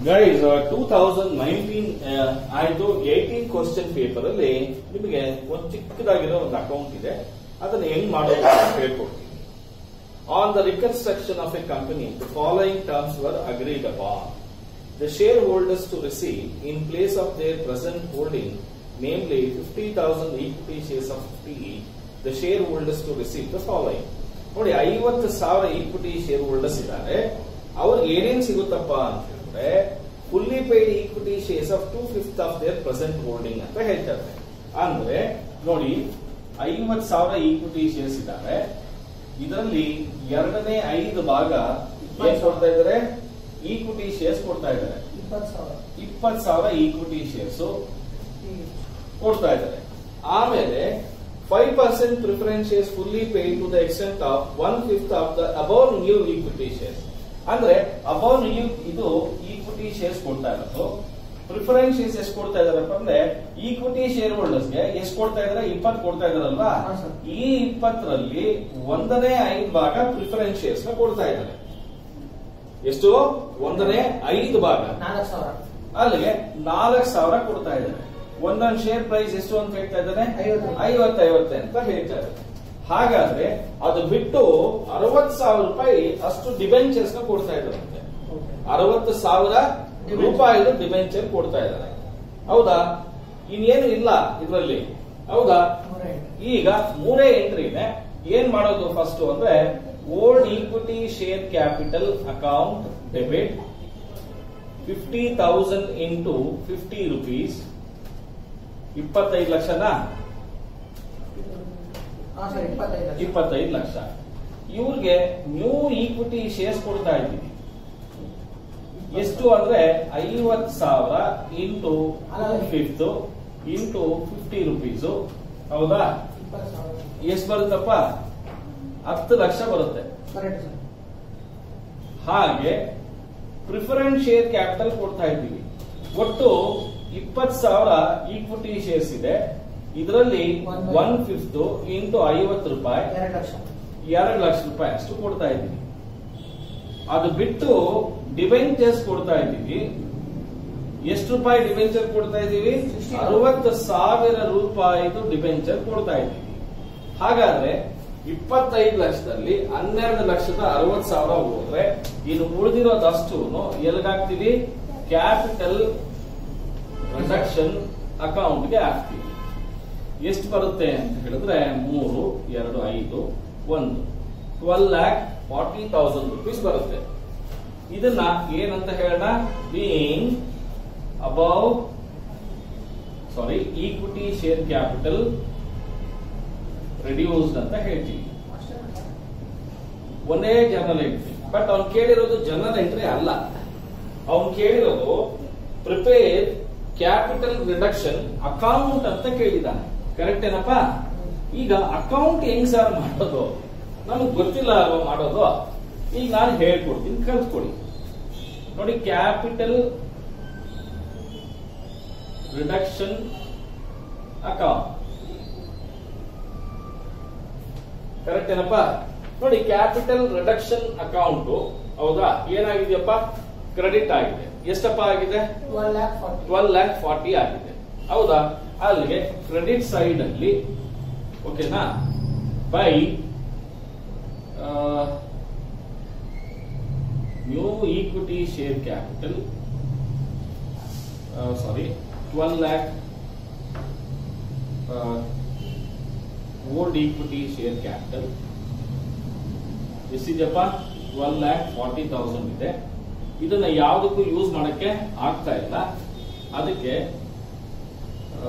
Guys two thousand nineteen ಆಯ್ತು eighteen question paper ಅಲ್ಲಿ ನಿಮಗೆ ಒಂದು ಚಿಕ್ಕದಾಗಿರೋ ಒಂದು ಅಕೌಂಟ್ ಇದೆ ಅದನ್ನ ಹೆಂಗ್ ಮಾಡೋದು ಅಂತ ಹೇಳ್ಕೊಡ್ತೀನಿ on the reconstruction of a company the following terms were agreed upon the shareholders to receive in place of their present holding namely fifty thousand equity shares of fifty the shareholders to receive the following ನೋಡಿ ಐವತ್ತು ಸಾವಿರ equity share holders ಇದ್ದಾರೆ ಅವ್ರಿಗೆ ಏನೇನ್ ಸಿಗುತ್ತಪ್ಪ ಅಂತ ಹೇಳಿದ್ರೆ fully paid equity shares of two fifth of their present holding ಅಂತ ಹೇಳ್ತಾರೆ ಅಂದ್ರೆ ನೋಡಿ ಐವತ್ ಸಾವಿರ ಈಕ್ವಿಟಿ ಶೇರ್ಸ್ ಇದ್ದಾರೆ ಇದರಲ್ಲಿ ಎರಡನೇ ಐದು ಭಾಗ ಏನ್ ಕೊಡ್ತಾ ಇದ್ದಾರೆ ಈಕ್ವಿಟಿ ಶೇರ್ಸ್ ಕೊಡ್ತಾ ಇದ್ದಾರೆ ಇಪ್ಪತ್ತು ಸಾವಿರ ಇಪ್ಪತ್ ಸಾವಿರ ಈಕ್ವಿಟಿ ಶೇರ್ಸ್ ಕೊಡ್ತಾ ಇದ್ದಾರೆ ಆಮೇಲೆ five percent preference shares fully paid to the extent of one fifth of the above new equity shares ಅಂದ್ರೆ ಅಬೌವ್ ನ್ಯೂ ಇದು ಈಕ್ವಿಟಿ ಶೇರ್ಸ್ ಕೊಡ್ತಾ ಇರೋದು ಪ್ರಿಫರೆನ್ಸ್ ಶೇರ್ಸ್ ಎಷ್ಟು ಕೊಡ್ತಾ ಇದಾರಪ್ಪ ಅಂದ್ರೆ ಈಕ್ವಿಟಿ ಶೇರ್ ಹೋಲ್ಡರ್ಸ್ಗೆ ಎಷ್ಟು ಕೊಡ್ತಾ ಇದಾರೆ ಇಪ್ಪತ್ತು ಕೊಡ್ತಾ ಇದಾರಲ್ವಾ ಹಾ, ಸರ್. ಈ ಇಪ್ಪತ್ತರಲ್ಲಿ ಒಂದನೇ ಐದು ಭಾಗ ಪ್ರಿಫರೆನ್ಸ್ ಶೇರ್ಸ್ ನ ಕೊಡ್ತಾ ಇದ್ದಾರೆ ಎಷ್ಟು ಒಂದನೇ ಐದು ಭಾಗ ನಾಲ್ಕು ಸಾವಿರ ಅಲ್ಲಿಗೆ ನಾಲ್ಕು ಸಾವಿರ ಕೊಡ್ತಾ ಇದ್ದಾರೆ ಒಂದೊಂದು ಶೇರ್ ಪ್ರೈಸ್ ಎಷ್ಟು ಅಂತ ಹೇಳ್ತಾ ಇದ್ದಾನೆ ಐವತ್ತು. ಐವತ್ತೈವತ್ತೆ ಅಂತ ಹೇಳ್ತಾ ಇದ್ದಾರೆ ಹಾಗಾದ್ರೆ ಅದು ಬಿಟ್ಟು ಅರವತ್ ಸಾವಿರ ರೂಪಾಯಿ ಅಷ್ಟು ಡಿಬೆಂಚರ್ಸ್ ನ ಕೊಡ್ತಾ ಇದ್ದಾರಂತೆ ಅರವತ್ತು ಸಾವಿರ Debenture. ರೂಪಾಯಿದು ಡಿಬೆಂಚರ್ ಕೊಡ್ತಾ ಇದ್ದಾರೆ ಹೌದಾ ಇನ್ನೇನು ಇಲ್ಲ ಇದರಲ್ಲಿ ಹೌದಾ ನೂರ ಎಂಟು. ಈಗ ಮೂರೇ ಎಂಟ್ರಿನೇ ಏನ್ ಮಾಡೋದು ಫಸ್ಟ್ ಅಂದ್ರೆ old equity share capital account debit fifty thousand into fifty rupees ಇಪ್ಪತ್ತೈದು ಲಕ್ಷನಾ ಹಾ ಸರ್ ಇಪ್ಪತ್ತೈದು ಲಕ್ಷ. ಇಪ್ಪತ್ತೈದು ಲಕ್ಷ ಇವ್ರಿಗೆ ನ್ಯೂ ಈಕ್ವಿಟಿ ಶೇರ್ಸ್ ಕೊಡ್ತಾ ಇದ್ದೀವಿ ಎಷ್ಟು ಅಂದ್ರೆ ಐವತ್ ಸಾವಿರ into fifth into fifty rupees ಹೌದಾ ಇಪ್ಪತ್ತು ಸಾವಿರ ಎಷ್ಟು ಬರುತ್ತಪ್ಪ ಹತ್ತು ಲಕ್ಷ ಬರುತ್ತೆ ಕರೆಕ್ಟ್ ಸರ್ ಹಾಗೆ ಪ್ರಿಫರೆನ್ಸ್ ಶೇರ್ ಕ್ಯಾಪಿಟಲ್ ಕೊಡ್ತಾ ಇದ್ದೀವಿ ಒಟ್ಟು ಇಪ್ಪತ್ ಸಾವಿರ ಈಕ್ವಿಟಿ ಶೇರ್ಸ್ ಇದೆ ಇದರಲ್ಲಿ One by- one fifth into ಐವತ್ತು ರೂಪಾಯಿ ಎರಡು ಲಕ್ಷ ಎರಡು ಲಕ್ಷ ರೂಪಾಯಿ ಅಷ್ಟು ಕೊಡ್ತಾ ಇದ್ದೀವಿ ಅದು ಬಿಟ್ಟು ಡಿಬೆಂಚರ್ಸ್ ಕೊಡ್ತಾ ಇದ್ದೀವಿ ಎಷ್ಟು ರೂಪಾಯಿ ಡಿಬೆಂಚರ್ ಕೊಡ್ತಾ ಇದ್ದೀವಿ Sixty. ಅರವತ್ತು ಸಾವಿರ ರೂಪಾಯಿದು ಡಿಬೆಂಚರ್ ಕೊಡ್ತಾ ಇದ್ದೀವಿ ಹಾಗಾದ್ರೆ ಇಪ್ಪತ್ತೈದು ಲಕ್ಷದಲ್ಲಿ ಹನ್ನೆರಡು ಲಕ್ಷದ ಅರವತ್ತು ಸಾವಿರ ಹೋದ್ರೆ ಇನ್ನು ಉಳಿದಿರೋದಷ್ಟು ಎಲ್ಲಿಗಾಗ್ತೀವಿ ಕ್ಯಾಪಿಟಲ್ ರಿಡಕ್ಷನ್ ಅಕೌಂಟ್ಗೆ ಹಾಕ್ತೀವಿ ಎಷ್ಟು ಬರುತ್ತೆ ಅಂತ ಹೇಳಿದ್ರೆ ಮೂರು ಎರಡು ಐದು ಒಂದು twelve lakh forty thousand rupees ಬರುತ್ತೆ ಇದನ್ನ ಏನಂತ ಹೇಳೋಣ being above sorry equity share capital reduced ಅಂತ ಹೇಳ್ತೀವಿ ಒಂದೇ ಜನರಲ್ ಎಂಟ್ರಿ ಬಟ್ ಅವ್ನು ಕೇಳಿರೋದು ಜನರಲ್ ಎಂಟ್ರಿ ಅಲ್ಲ ಅವ್ನು ಕೇಳಿರೋದು ಪ್ರಿಪೇರ್ ಕ್ಯಾಪಿಟಲ್ ರಿಡಕ್ಷನ್ ಅಕೌಂಟ್ ಅಂತ ಕೇಳಿದಾನೆ ಕರೆಕ್ಟ್ ಏನಪ್ಪ ಈಗ ಅಕೌಂಟ್ ಹೆಂಗ್ ಸರ್ ಮಾಡೋದು ನಮಗ್ ಗೊತ್ತಿಲ್ಲ ಅಲ್ವಾ ಮಾಡೋದು ಈಗ ನಾನು ಹೇಳ್ಕೊಡ್ತೀನಿ ಕಲ್ತ್ಕೊಡಿ ನೋಡಿ ಕ್ಯಾಪಿಟಲ್ ರಿಡಕ್ಷನ್ ಅಕೌಂಟ್ ಕರೆಕ್ಟ್ ಏನಪ್ಪ ನೋಡಿ ಕ್ಯಾಪಿಟಲ್ ರಿಡಕ್ಷನ್ ಅಕೌಂಟ್ ಹೌದಾ ಏನಾಗಿದೆಯಪ್ಪ ಕ್ರೆಡಿಟ್ ಆಗಿದೆ ಎಷ್ಟಪ್ಪ ಆಗಿದೆ twelve lakh forty twelve lakh forty ಆಗಿದೆ ಹೌದಾ ಅಲ್ಲಿಗೆ ಕ್ರೆಡಿಟ್ ಸೈಡ್ ಅಲ್ಲಿ ಓಕೆನಾ by new equity share capital sorry twelve lakh old equity share capital ಎಷ್ಟಿದೆಯಪ್ಪ ಟ್ವೆಲ್ ಲ್ಯಾಕ್ ಫಾರ್ಟಿ ತೌಸಂಡ್ ಇದೆ ಇದನ್ನ ಯಾವುದಕ್ಕೂ ಯೂಸ್ ಮಾಡಕ್ಕೆ ಆಗ್ತಾ ಇಲ್ಲ ಅದಕ್ಕೆ ಆ,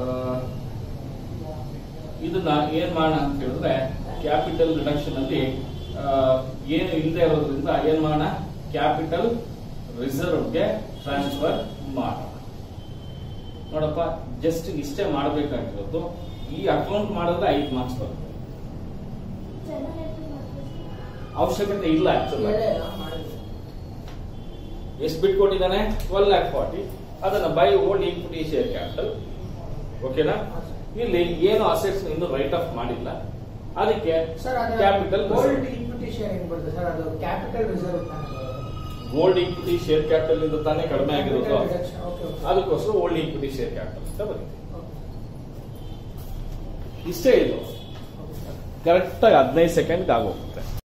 ಇದನ್ನ ಏನ್ ಮಾಡೋಣ ಅಂತ ಹೇಳಿದ್ರೆ ಕ್ಯಾಪಿಟಲ್ ರಿಡಕ್ಷನ್ ಅಲ್ಲಿ ಆ, ಏನು ಇಲ್ಲದೆ ಇರೋದ್ರಿಂದ ಏನ್ ಮಾಡೋಣ ಕ್ಯಾಪಿಟಲ್ ರಿಸರ್ವ್ಗೆ ಟ್ರಾನ್ಸ್ಫರ್ ಮಾಡೋಣ ನೋಡಪ್ಪ ಜಸ್ಟ್ ಇಷ್ಟೇ ಮಾಡಬೇಕಾಗಿರೋದು ಈ ಅಕೌಂಟ್ ಮಾಡಿದ್ರೆ ಐದು ಮಾರ್ಕ್ಸ್ ಬರುತ್ತೆ ಅವಶ್ಯಕತೆ ಇಲ್ಲ ಆಕ್ಚುಲ್ ಮಾಡಿದ್ವಿ ಎಷ್ಟು ಬಿಟ್ ಕೊಟ್ಟಿದ್ದಾನೆ ಟ್ವೆಲ್ ಲ್ಯಾಕ್ ಫಾರ್ಟಿ ಅದನ್ನ by old equity share capital ಓಕೆನಾ ಇಲ್ಲಿ ಏನು ಅಸೆಟ್ಸ್ ಇನ್ನು ರೈಟ್ ಆಫ್ ಮಾಡಿಲ್ಲ ಅದಕ್ಕೆ ಸರ್ ಅದು ಕ್ಯಾಪಿಟಲ್ ಗೋಲ್ಡ್ ಈಕ್ವಿಟಿ ಶೇರ್ ಹೆಂಗ್ ಬರುತ್ತೆ ಸರ್ ಅದು capital reserve gold equity share capital ಇಂದ ತಾನೇ ಕಡಿಮೆ ಆಗಿರೋದು ಓಕೆ ಓಕೆ ಅದಕ್ಕೋಸ್ಕರ ಓಲ್ಡ್ ಈಕ್ವಿಟಿ ಶೇರ್ ಕ್ಯಾಪಿಟಲ್ ಅಂತ ಬರೀತೀವಿ ಇಷ್ಟೇ ಇದು ಕರೆಕ್ಟ್ ಆಗಿ ಹದಿನೈದು ಸೆಕೆಂಡ್ ಆಗೋಗುತ್ತೆ